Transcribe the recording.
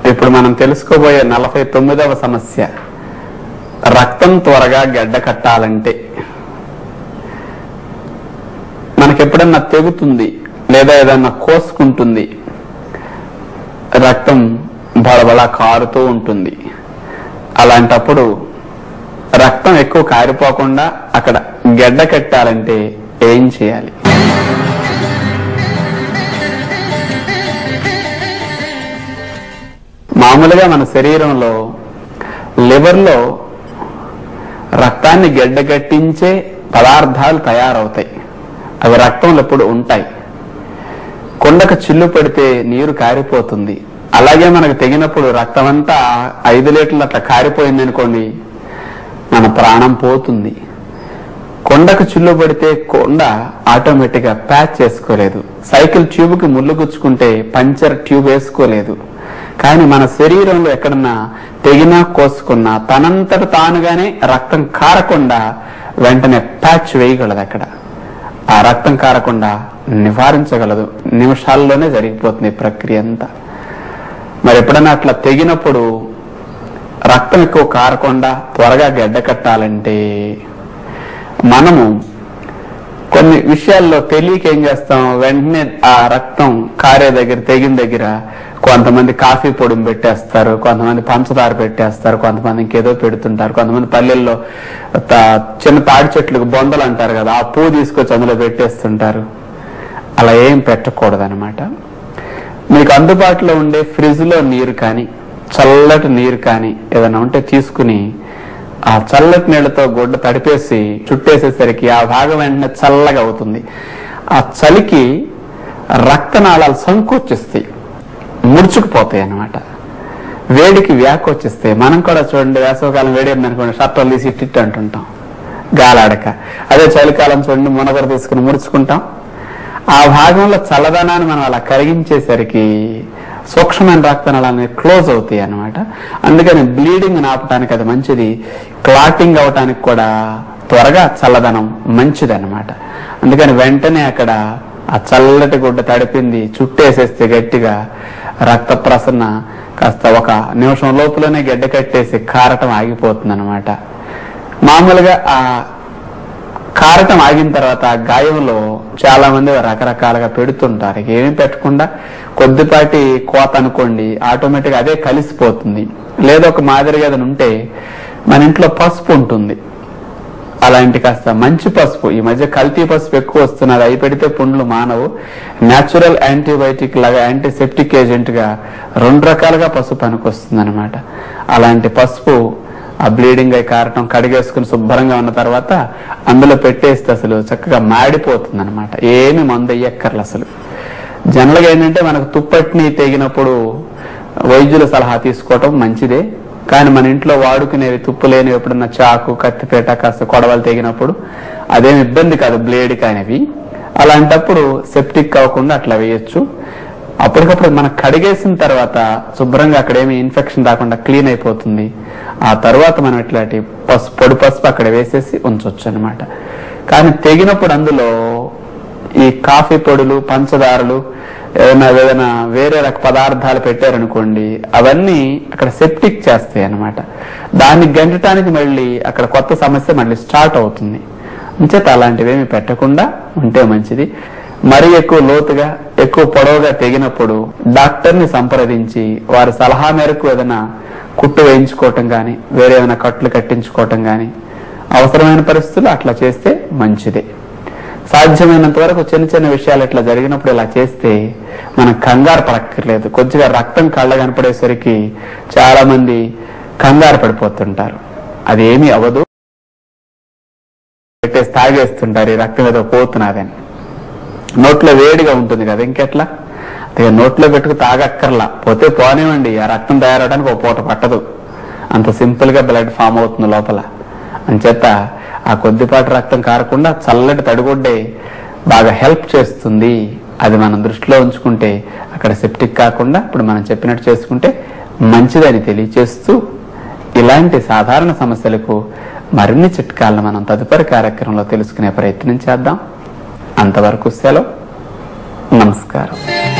ఇప్పుడు మనం తెలుసుకోబోయే నలభై తొమ్మిదవ సమస్య రక్తం త్వరగా గడ్డ కట్టాలంటే మనకెప్పుడన్నా తెగుతుంది లేదా ఏదన్నా కోసుకుంటుంది రక్తం బడబడ కారుతూ ఉంటుంది అలాంటప్పుడు రక్తం ఎక్కువ కారిపోకుండా అక్కడ గడ్డ కట్టాలంటే ఏం చేయాలి మామూలుగా మన శరీరంలో లివర్లో రక్తాన్ని గడ్డగట్టించే పదార్థాలు తయారవుతాయి అవి రక్తంలో ఎప్పుడు ఉంటాయి కొండకు చిల్లు పడితే నీరు కారిపోతుంది అలాగే మనకు తెగినప్పుడు రక్తం అంతా ఐదు లీటర్లు అట్లా కారిపోయింది అనుకోండి మన ప్రాణం పోతుంది కొండకు చిల్లు పడితే కొండ ఆటోమేటిక్ గా ప్యాచ్ చేసుకోలేదు సైకిల్ ట్యూబ్ కి ముళ్ళు గుచ్చుకుంటే పంచర్ ట్యూబ్ వేసుకోలేదు కానీ మన శరీరంలో ఎక్కడన్నా తెగినా కోసుకున్నా తనంతట తానుగానే రక్తం కారకుండా వెంటనే ప్యాచ్ వేయగలదు అక్కడ ఆ రక్తం కారకుండా నివారించగలదు నిమిషాల్లోనే జరిగిపోతుంది ఈ ప్రక్రియ అంతా మరి ఎప్పుడన్నా అట్లా తెగినప్పుడు రక్తం ఎక్కువ కారకుండా త్వరగా గడ్డ కట్టాలంటే మనము కొన్ని విషయాల్లో తెలియక ఏం చేస్తాం వెంటనే ఆ రక్తం కారే దగ్గర తెగిన దగ్గర కొంతమంది కాఫీ పొడిని పెట్టేస్తారు కొంతమంది పంచదార పెట్టేస్తారు కొంతమంది ఇంకేదో పెడుతుంటారు కొంతమంది పల్లెల్లో తా- చిన్న తాడి చెట్లకు బొందలు అంటారు కదా ఆ పువ్వు తీసుకొచ్చి అందులో పెట్టేస్తుంటారు అలా ఏం పెట్టకూడదు మీకు అందుబాటులో ఉండే ఫ్రిడ్జ్ లో నీరు కానీ చల్లటి నీరు కానీ ఏదైనా ఉంటే తీసుకుని ఆ చల్లటి నీళ్ళతో గుడ్డ తడిపేసి చుట్టేసేసరికి ఆ భాగం వెంటనే చల్లగా అవుతుంది ఆ చలికి రక్తనాళాలు సంకోచిస్తాయి ముడుచుకుపోతాయి అన్నమాట వేడికి వ్యాకోచిస్తాయి మనం కూడా చూడండి వేసవకాలం వేడి అనుకోండి షర్టలు తీసి టిట్ అంటుంటాం గాలాడక అదే చలికాలం చూడండి మునగర తీసుకుని ముడుచుకుంటాం ఆ భాగంలో చల్లదనాన్ని మనం అలా కరిగించేసరికి సూక్ష్మమైన రక్తనాళాలని క్లోజ్ అవుతాయి అన్నమాట అందుకని బ్లీడింగ్ ఆపడానికి అది మంచిది క్లాటింగ్ అవటానికి కూడా త్వరగా చల్లదనం మంచిది అనమాట అందుకని వెంటనే అక్కడ ఆ చల్లటి గుడ్డ తడిపింది చుట్టేసేస్తే గట్టిగా రక్త ప్రసరణ కాస్త ఒక నిమిషం లోపలనే గడ్డ కట్టేసి కారటం ఆగిపోతుంది అనమాట మామూలుగా ఆ కారటం ఆగిన తర్వాత ఆ గాయంలో చాలా మంది రకరకాలుగా పెడుతుంటారు ఇక ఏమీ పెట్టకుండా కొద్దిపాటి కోత అనుకోండి ఆటోమేటిక్ అదే కలిసిపోతుంది లేదా ఒక మాదిరిగా ఏదైనా ఉంటే మన ఇంట్లో పసుపు ఉంటుంది అలాంటి కాస్త మంచి పసుపు ఈ మధ్య కల్తీ పసుపు ఎక్కువ వస్తున్నది అవి పెడితే పుండ్లు మానవు న్యాచురల్ యాంటీబయాటిక్ లాగా యాంటీసెప్టిక్ ఏజెంట్ గా రెండు రకాలుగా పసుపు పనికొస్తుంది అనమాట అలాంటి పసుపు ఆ బ్లీడింగ్ అయి కారటం కడిగేసుకుని శుభ్రంగా ఉన్న తర్వాత అందులో పెట్టేస్తే అసలు చక్కగా మాడిపోతుంది అనమాట ఏమి మందు అయ్యక్కర్లు అసలు జనరల్గా ఏంటంటే మనకు తుప్పటిని తెగినప్పుడు వైద్యుల సలహా తీసుకోవటం మంచిదే కానీ మన ఇంట్లో వాడుకునేవి తుప్పు లేనివి ఎప్పుడన్నా చాకు కత్తిపేట కాస్త కొడవలు తెగినప్పుడు అదేం ఇబ్బంది కాదు బ్లేడ్ కానివి అలాంటప్పుడు సెప్టిక్ అవ్వకుండా అట్లా వేయొచ్చు అప్పటికప్పుడు మనం కడిగేసిన తర్వాత శుభ్రంగా అక్కడ ఏమి ఇన్ఫెక్షన్ రాకుండా క్లీన్ అయిపోతుంది ఆ తర్వాత మనం ఇట్లాంటి పసుపు పొడి పసుపు అక్కడ వేసేసి ఉంచవచ్చు అనమాట కానీ తెగినప్పుడు అందులో ఈ కాఫీ పొడులు పంచదారలు ఏదైనా ఏదైనా వేరే రక పదార్థాలు పెట్టారనుకోండి అవన్నీ అక్కడ సెప్టిక్ చేస్తాయి అన్నమాట దాన్ని గంటటానికి మళ్ళీ అక్కడ కొత్త సమస్య మళ్ళీ స్టార్ట్ అవుతుంది అంచేత అలాంటివి ఏమి పెట్టకుండా ఉంటే మంచిది మరీ ఎక్కువ లోతుగా ఎక్కువ పొడవుగా తెగినప్పుడు డాక్టర్ని సంప్రదించి వారి సలహా మేరకు ఏదైనా కుట్టు వేయించుకోవటం కానీ వేరే ఏదైనా కట్లు కట్టించుకోవటం కానీ అవసరమైన పరిస్థితులు అట్లా చేస్తే మంచిదే సాధ్యమైనంత వరకు చిన్న చిన్న విషయాలు ఇట్లా జరిగినప్పుడు ఇలా చేస్తే మనం కంగారు పడక్కర్లేదు కొద్దిగా రక్తం కళ్ళ కనపడేసరికి చాలా మంది కంగారు పడిపోతుంటారు అది ఏమీ అవ్వదు పెట్టేసి తాగేస్తుంటారు ఈ రక్తం ఏదో పోతున్నదని నోట్లో వేడిగా ఉంటుంది కదా ఇంకెట్లా ఇక నోట్లో పెట్టుకు తాగక్కర్లా పోతే పోనివ్వండి ఆ రక్తం తయారవడానికి ఒక పూట పట్టదు అంత సింపుల్ గా బ్లడ్ ఫామ్ అవుతుంది లోపల అంచేత ఆ కొద్దిపాటి రక్తం కారకుండా చల్లటి తడిగొడ్డే బాగా హెల్ప్ చేస్తుంది అది మనం దృష్టిలో ఉంచుకుంటే అక్కడ సెప్టిక్ కాకుండా ఇప్పుడు మనం చెప్పినట్టు చేసుకుంటే మంచిదని తెలియచేస్తూ ఇలాంటి సాధారణ సమస్యలకు మరిన్ని చిట్కాలను మనం తదుపరి కార్యక్రమంలో తెలుసుకునే ప్రయత్నం చేద్దాం అంతవరకు సెలవు నమస్కారం